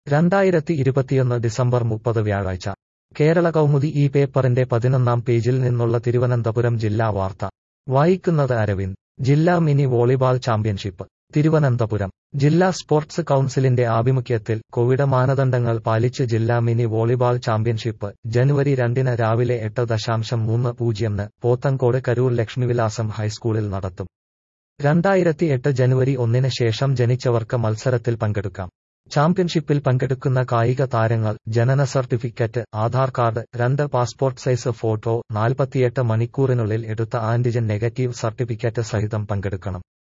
രണ്ടായിരത്തി ഇരുപത്തിയൊന്ന് ഡിസംബർ മുപ്പത് വ്യാഴാഴ്ച കേരള കൗമുദി ഈ പേപ്പറിന്റെ പതിനൊന്നാം പേജിൽ നിന്നുള്ള തിരുവനന്തപുരം ജില്ലാ വാർത്ത വായിക്കുന്നത് അരവിന്ദ് ജില്ലാ മിനി വോളിബാൾ ചാമ്പ്യൻഷിപ്പ് തിരുവനന്തപുരം ജില്ലാ സ്പോർട്സ് കൗൺസിലിന്റെ ആഭിമുഖ്യത്തിൽ കോവിഡ് മാനദണ്ഡങ്ങൾ പാലിച്ച് ജില്ലാ മിനി വോളിബാൾ ചാമ്പ്യൻഷിപ്പ് ജനുവരി രണ്ടിന് രാവിലെ എട്ട് ദശാംശം മൂന്ന് പൂജ്യംന് പോത്തങ്കോട് കരൂർ ലക്ഷ്മിവിലാസം ഹൈസ്കൂളിൽ നടത്തും രണ്ടായിരത്തി എട്ട് ജനുവരി ഒന്നിന് ശേഷം ജനിച്ചവർക്ക് മത്സരത്തിൽ പങ്കെടുക്കാം ചാമ്പ്യൻഷിപ്പിൽ പങ്കെടുക്കുന്ന കായിക താരങ്ങൾ ജനന സർട്ടിഫിക്കറ്റ് ആധാർ കാർഡ് രണ്ട് പാസ്പോർട്ട് സൈസ് ഫോട്ടോ നാൽപ്പത്തിയെട്ട് മണിക്കൂറിനുള്ളിൽ എടുത്ത ആന്റിജൻ നെഗറ്റീവ് സർട്ടിഫിക്കറ്റ് സഹിതം പങ്കെടുക്കണം